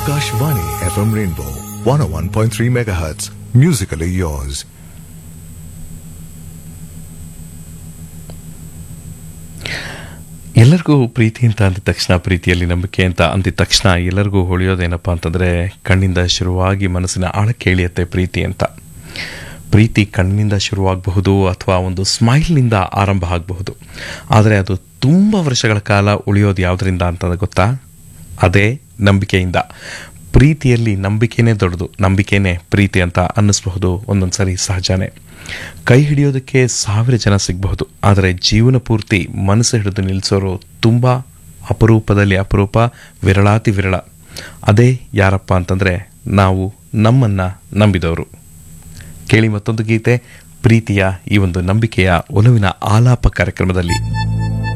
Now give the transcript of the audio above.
Akashvani FM Rainbow 101.3 MHz. Musically yours. ಎಲ್ಲರಿಗೂ ಪ್ರೀತಿ ಅಂತ ಅಂದಿದ ತಕ್ಷಣ ಪ್ರೀತಿಯಲ್ಲಿ ನಂಬಿಕೆ ಅಂತ ಅಂದಿದ ತಕ್ಷಣ ಎಲ್ಲರಿಗೂ ಹೊಳೆಯೋದೇನಪ್ಪ ಅಂತಂದರೆ ಕಣ್ಣಿಂದ ಶುರುವಾಗಿ ಮನಸ್ಸಿನ ಆಳಕ್ಕೆ ಇಳಿಯುತ್ತೆ ಪ್ರೀತಿ ಅಂತ ಪ್ರೀತಿ ಕಣ್ಣಿನಿಂದ ಶುರುವಾಗಬಹುದು ಅಥವಾ ಒಂದು ಸ್ಮೈಲ್ನಿಂದ ಆರಂಭ ಆಗಬಹುದು ಆದರೆ ಅದು ತುಂಬ ವರ್ಷಗಳ ಕಾಲ ಉಳಿಯೋದು ಯಾವುದರಿಂದ ಅಂತ ಗೊತ್ತಾ ಅದೇ ನಂಬಿಕೆಯಿಂದ ಪ್ರೀತಿಯಲ್ಲಿ ನಂಬಿಕೆನೇ ದೊಡ್ಡದು ನಂಬಿಕೆನೇ ಪ್ರೀತಿ ಅಂತ ಅನ್ನಿಸ್ಬಹುದು ಒಂದೊಂದು ಸರಿ ಸಹಜನೇ ಕೈ ಹಿಡಿಯೋದಕ್ಕೆ ಸಾವಿರ ಜನ ಸಿಗಬಹುದು ಆದರೆ ಜೀವನ ಪೂರ್ತಿ ಮನಸ್ಸು ಹಿಡಿದು ನಿಲ್ಲಿಸೋರು ತುಂಬ ಅಪರೂಪದಲ್ಲಿ ಅಪರೂಪ ವಿರಳಾತಿ ವಿರಳ ಅದೇ ಯಾರಪ್ಪ ಅಂತಂದರೆ ನಾವು ನಮ್ಮನ್ನು ನಂಬಿದವರು ಕೇಳಿ ಮತ್ತೊಂದು ಗೀತೆ ಪ್ರೀತಿಯ ಈ ಒಂದು ನಂಬಿಕೆಯ ಒಲವಿನ ಆಲಾಪ ಕಾರ್ಯಕ್ರಮದಲ್ಲಿ